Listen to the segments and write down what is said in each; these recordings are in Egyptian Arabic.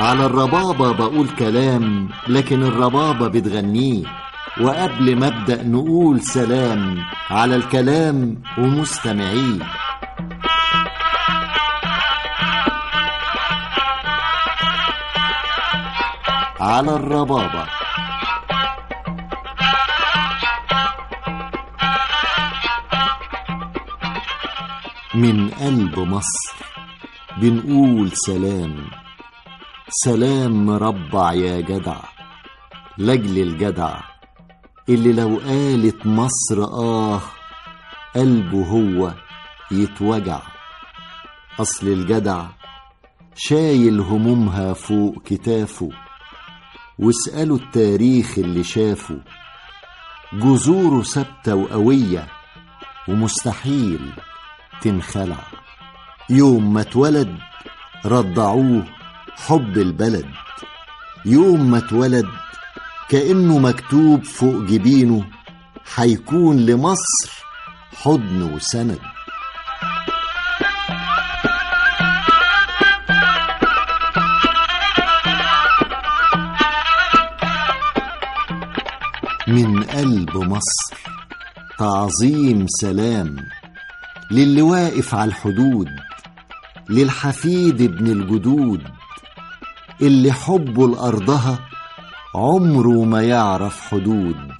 على الربابة بقول كلام لكن الربابة بتغنيه وقبل ما ابدأ نقول سلام على الكلام ومستمعيه على الربابة من قلب مصر بنقول سلام سلام مربع يا جدع لاجل الجدع اللي لو قالت مصر آه قلبه هو يتوجع أصل الجدع شايل همومها فوق كتافه واسألوا التاريخ اللي شافه جذوره ثابتة وقوية ومستحيل تنخلع يوم ما اتولد رضعوه حب البلد يوم ما اتولد كأنه مكتوب فوق جبينه حيكون لمصر حضن وسند من قلب مصر تعظيم سلام للي واقف على الحدود للحفيد ابن الجدود اللي حبه لأرضها عمره ما يعرف حدود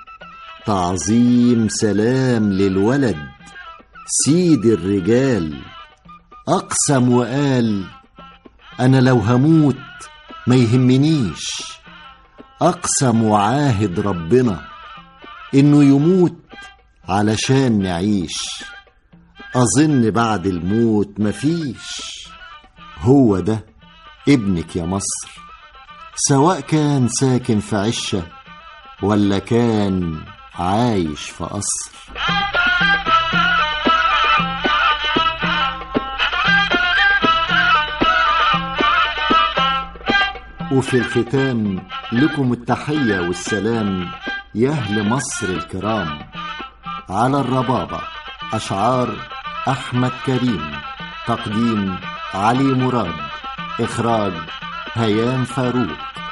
تعظيم سلام للولد سيد الرجال أقسم وقال أنا لو هموت ما يهمنيش أقسم وعاهد ربنا إنه يموت علشان نعيش أظن بعد الموت مفيش هو ده ابنك يا مصر سواء كان ساكن في عشة ولا كان عايش في قصر وفي الختام لكم التحية والسلام يا أهل مصر الكرام على الربابة أشعار أحمد كريم تقديم علي مراد إخراج هيام فاروق